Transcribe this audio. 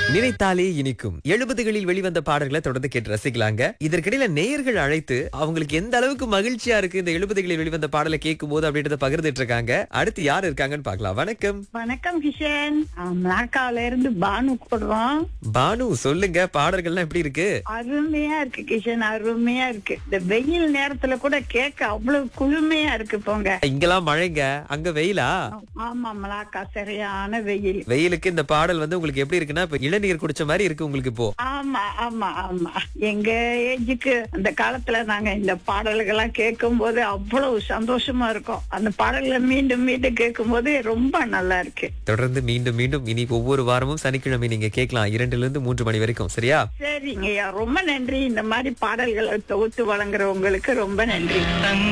நினைத்தாலே இனிக்கும் எழுபதுகளில் வெளிவந்த பாடல்களை தொடர்ந்து கேட்டு ரசிக்கலாங்க இதற்கிடையில நேயர்கள் அழைத்து அவங்களுக்கு எந்த அளவுக்கு மகிழ்ச்சியா இருக்கு இந்த எழுபதுகளில் வெளிவந்த பாடலை கேட்கும் போது அப்படின்றத பகிர்ந்துட்டு இருக்காங்க அடுத்து யார் இருக்காங்கன்னு பார்க்கலாம் வணக்கம் வணக்கம் கிஷன் மலாக்காவில இருந்து பானு கூடுறோம் பானு சொல்லுங்க பாடல்கள்லாம் எப்படி இருக்கு அருமையா இருக்கு கிஷன் அருமையா இருக்கு இந்த வெயில் நேரத்துல கூட கேட்க அவ்வளவு குளுமையா இருக்கு போங்க இங்கெல்லாம் மழைங்க அங்க வெயிலா ஆமா மலாக்கா சரியான வெயில் வெயிலுக்கு இந்த பாடல் வந்து உங்களுக்கு எப்படி இருக்குன்னா இப்ப இளநீர் குடிச்ச மாதிரி இருக்கு உங்களுக்கு இப்போ ஆமா ஆமா ஆமா எங்க ஏஜுக்கு அந்த காலத்துல நாங்க இந்த பாடல்கள்லாம் கேட்கும் போது அவ்வளவு சந்தோஷமா இருக்கும் அந்த பாடல்களை மீண்டும் மீண்டும் கேட்கும் போது ரொம்ப நல்லா இருக்கு தொடர்ந்து மீண்டும் மீண்டும் இனி ஒவ்வொரு வாரமும் சனிக்கிழமை நீங்க கேட்கலாம் இரண்டுல இருந்து மூன்று மணி வரைக்கும் சரியா சரிங்கய்யா ரொம்ப நன்றி இந்த மாதிரி பாடல்களை தொகுத்து வழங்குறவங்களுக்கு ரொம்ப நன்றி தங்க